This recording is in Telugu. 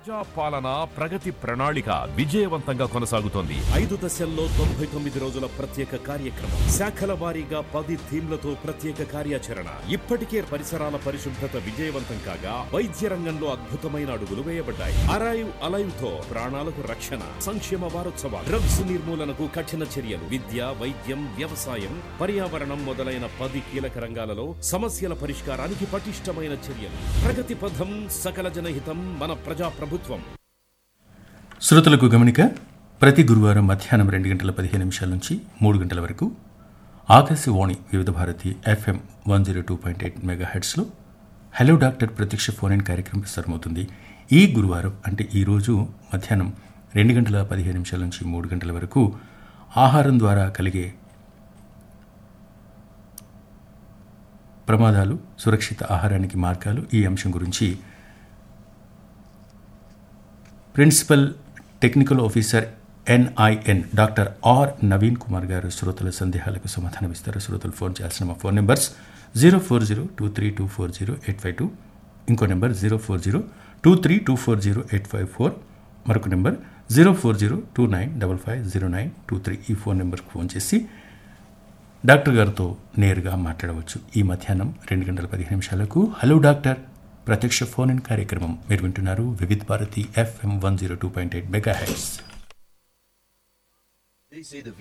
ప్రజా పాలన ప్రగతి ప్రణాళిక విజయవంతంగా కొనసాగుతోంది ఐదు దశల్లో తొంభై తొమ్మిది రోజుల ప్రత్యేక కార్యక్రమం శాఖల వారీగా పది థీమ్లతో ప్రత్యేక కార్యాచరణ ఇప్పటికే పరిసరాల పరిశుభ్రత విజయవంతం కాగా వైద్య రంగంలో అద్భుతమైన అడుగులు వేయబడ్డాయి అరైవ్ అలైవ్ తో ప్రాణాలకు రక్షణ సంక్షేమ వారోత్సవాలు డ్రగ్స్ నిర్మూలనకు కఠిన చర్యలు విద్య వైద్యం వ్యవసాయం పర్యావరణం మొదలైన పది కీలక రంగాలలో సమస్యల పరిష్కారానికి పటిష్టమైన చర్యలు ప్రగతి పథం సకల జనహితం మన ప్రజా ప్రభుత్వం శ్రోతలకు గమనిక ప్రతి గురువారం మధ్యాహ్నం రెండు గంటల పదిహేను నిమిషాల నుంచి మూడు గంటల వరకు Akashvani Vividha Bharati FM one zero two point eight మెగా హెడ్స్లో హలో డాక్టర్ ప్రత్యక్ష ఫోన్ ఇన్ కార్యక్రమం ప్రసారమవుతుంది ఈ గురువారం అంటే ఈరోజు మధ్యాహ్నం రెండు గంటల పదిహేను నిమిషాల నుంచి మూడు గంటల వరకు ఆహారం ద్వారా కలిగే ప్రమాదాలు సురక్షిత ఆహారానికి మార్గాలు ఈ అంశం గురించి principal technical officer NIN doctor R Naveen Kumar garu శ్రోతల సందేహాలకు సమాధానం ఇస్తారు శ్రోతలు ఫోన్ చేయాల్సిన మా phone numbers zero four zero two three two four zero eight five two ఇంకో number zero four zero two three two four zero eight five four మరొక number zero four zero two nine double five zero nine two three ఈ ఫోన్ నెంబర్కి ఫోన్ చేసి డాక్టర్ గారితో నేరుగా మాట్లాడవచ్చు ఈ మధ్యాహ్నం రెండు గంటల పదిహేను నిమిషాలకు హలో డాక్టర్ ప్రత్యక్ష ఫోన్ ఇన్ కార్యక్రమం మీరు వింటున్నారు Vividh Bharati FM one zero two point eight mega heads